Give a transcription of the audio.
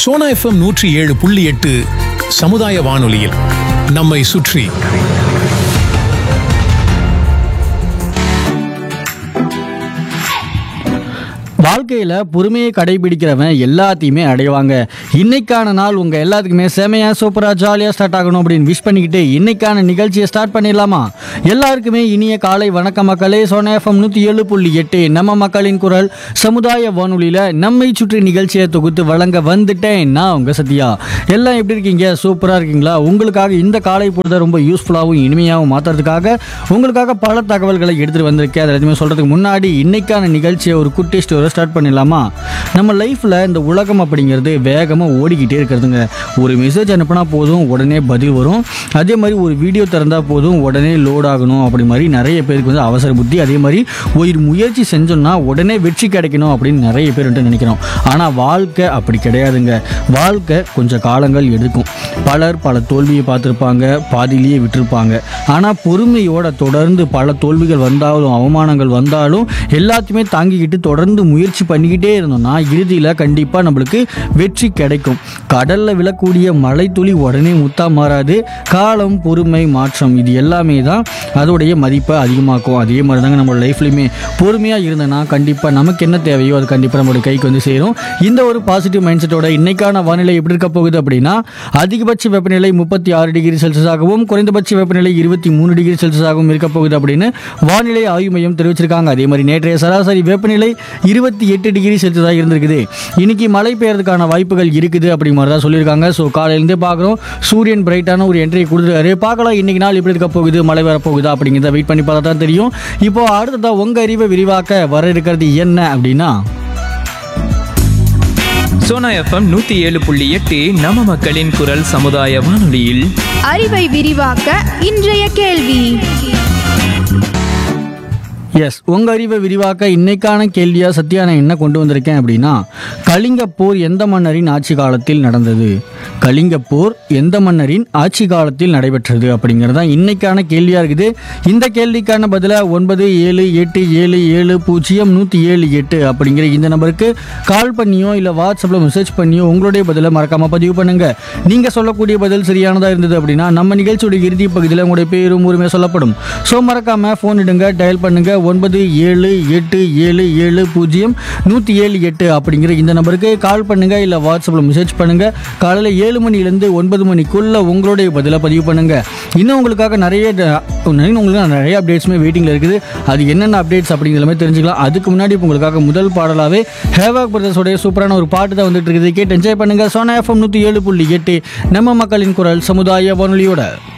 Sona FM நூற்றி ஏழு புள்ளி எட்டு சமுதாய வானொலியில் நம்மை சுற்றி வாழ்க்கையில் பொறுமையை கடைபிடிக்கிறவன் எல்லாத்தையுமே அடைவாங்க இன்னைக்கான நாள் உங்கள் எல்லாத்துக்குமே செமையாக சூப்பராக ஜாலியாக ஸ்டார்ட் ஆகணும் அப்படின்னு விஷ் பண்ணிக்கிட்டு இன்னைக்கான நிகழ்ச்சியை ஸ்டார்ட் பண்ணிடலாமா எல்லாருக்குமே இனிய காலை வணக்க மக்களே சோனா எஃப்எம் நூற்றி ஏழு புள்ளி எட்டு நம்ம மக்களின் குரல் சமுதாய வானொலியில் நம்மை சுற்றி நிகழ்ச்சியை தொகுத்து வழங்க வந்துட்டேன் நான் உங்கள் சத்யா எல்லாம் எப்படி இருக்கீங்க சூப்பராக இருக்கீங்களா உங்களுக்காக இந்த காலை பொழுத ரொம்ப யூஸ்ஃபுல்லாகவும் இனிமையாகவும் மாற்றுறதுக்காக உங்களுக்காக பல தகவல்களை எடுத்துகிட்டு வந்திருக்கேன் அதை எதுவுமே சொல்கிறதுக்கு முன்னாடி இன்னைக்கான நிகழ்ச்சியை ஒரு குட்டி ஸ்டோரை ஸ்டார்ட் பண்ணிடலாமா நம்ம லைஃப்பில் இந்த உலகம் அப்படிங்கிறது வேகமாக ஓடிக்கிட்டே இருக்கிறதுங்க ஒரு மெசேஜ் அனுப்புனா போதும் உடனே பதில் வரும் அதே மாதிரி ஒரு வீடியோ திறந்தால் போதும் உடனே லோட் ஆகணும் அப்படி மாதிரி நிறைய பேருக்கு வந்து அவசர புத்தி அதே மாதிரி ஒரு முயற்சி செஞ்சோம்னா உடனே வெற்றி கிடைக்கணும் அப்படின்னு நிறைய பேர் வந்துட்டு நினைக்கிறோம் ஆனால் வாழ்க்கை அப்படி கிடையாதுங்க வாழ்க்கை கொஞ்சம் காலங்கள் எடுக்கும் பலர் பல தோல்வியை பார்த்துருப்பாங்க பாதியிலேயே விட்டுருப்பாங்க ஆனால் பொறுமையோட தொடர்ந்து பல தோல்விகள் வந்தாலும் அவமானங்கள் வந்தாலும் எல்லாத்தையுமே தாங்கிக்கிட்டு தொடர்ந்து முயற்சி பண்ணிக்கிட்டே இருந்தோம்னா இறுதியில் கண்டிப்பாக நம்மளுக்கு வெற்றி கிடைக்கும் கடலில் விழக்கூடிய மழை துளி உடனே முத்தா மாறாது காலம் பொறுமை மாற்றம் இது எல்லாமே தான் அதோடைய மதிப்பை அதிகமாக்கும் அதே மாதிரி தாங்க நம்ம லைஃப்லையுமே பொறுமையாக இருந்தோன்னா கண்டிப்பாக நமக்கு என்ன தேவையோ அது கண்டிப்பாக நம்மளுடைய கைக்கு வந்து சேரும் இந்த ஒரு பாசிட்டிவ் மைண்ட் செட்டோட இன்னைக்கான வானிலை எப்படி இருக்க போகுது அப்படின்னா அதிகபட்ச வெப்பநிலை முப்பத்தி ஆறு டிகிரி செல்சியஸாகவும் குறைந்தபட்ச வெப்பநிலை இருபத்தி மூணு டிகிரி செல்சியஸாகவும் இருக்க போகுது அப்படின்னு வானிலை ஆய்வு மையம் தெரிவிச்சிருக்காங்க அதே மாதிரி நேற்றைய சராசரி வெப்பநிலை இருபத்தி எட்டு டிகிரி செல்சியஸாக இருந்திருக்குது இன்னைக்கு மழை பெய்யறதுக்கான வாய்ப்புகள் இருக்குது அப்படி மாதிரி தான் சொல்லியிருக்காங்க ஸோ காலையிலேருந்தே பார்க்குறோம் சூரியன் பிரைட்டான ஒரு என்ட்ரி கொடுத்துருக்காரு பார்க்கலாம் இன்னைக்கு நாள் எப்படி இருக்க போகுது மழை வர போகுதா அப்படிங்கிறத வெயிட் பண்ணி பார்த்தா தான் தெரியும் இப்போ அடுத்ததாக உங்கள் அறிவை விரிவாக்க வர இருக்கிறது என்ன அப்படின்னா சோனா எஃப்எம் நூத்தி ஏழு புள்ளி எட்டு நம்ம மக்களின் குரல் சமுதாய வானொலியில் அறிவை விரிவாக்க இன்றைய கேள்வி எஸ் உங்கள் அறிவை விரிவாக்க இன்னைக்கான கேள்வியாக சத்யா நான் என்ன கொண்டு வந்திருக்கேன் அப்படின்னா கலிங்கப் போர் எந்த மன்னரின் ஆட்சி காலத்தில் நடந்தது கலிங்கப் போர் எந்த மன்னரின் ஆட்சி காலத்தில் நடைபெற்றது அப்படிங்கிறது தான் இன்னைக்கான கேள்வியாக இருக்குது இந்த கேள்விக்கான பதிலை ஒன்பது ஏழு எட்டு ஏழு ஏழு பூஜ்ஜியம் நூற்றி ஏழு எட்டு அப்படிங்கிற இந்த நம்பருக்கு கால் பண்ணியோ இல்லை வாட்ஸ்அப்பில் மெசேஜ் பண்ணியோ உங்களுடைய பதிலை மறக்காமல் பதிவு பண்ணுங்க நீங்கள் சொல்லக்கூடிய பதில் சரியானதாக இருந்தது அப்படின்னா நம்ம நிகழ்ச்சியோட இறுதி பகுதியில் உங்களுடைய பேரும் உரிமை சொல்லப்படும் ஸோ மறக்காமல் ஃபோன் இடுங்க டயல் பண்ணுங்க ஒன்பது ஏழு எட்டு ஏழு ஏழு பூஜ்ஜியம் நூற்றி ஏழு எட்டு அப்படிங்கிற இந்த நம்பருக்கு கால் பண்ணுங்க இல்லை வாட்ஸ்அப்பில் மெசேஜ் பண்ணுங்க காலையில் ஏழு மணிலேருந்து ஒன்பது மணிக்குள்ள உங்களுடைய பதிலை பதிவு பண்ணுங்க இன்னும் உங்களுக்காக நிறைய ட- இன்னும் உங்களுக்கு நிறைய அப்டேட்ஸுமே வெயிட்டிங்கில் இருக்குது அது என்னென்ன அப்டேட்ஸ் அப்படிங்கிற மாதிரி தெரிஞ்சுக்கலாம் அதுக்கு முன்னாடி இப்போ உங்களுக்காக முதல் பாடலாகவே ஹேவாக் பிரதர்ஸோடைய சூப்பரான ஒரு பாட்டு தான் வந்துட்டு இருக்குது கேட்டு என்ஜாய் பண்ணுங்க சோனா எஃப்எம் நூற்றி ஏழு புள்ளி எட்டு நம்ம மக்களின் குரல் சமுதாய வானொலியோட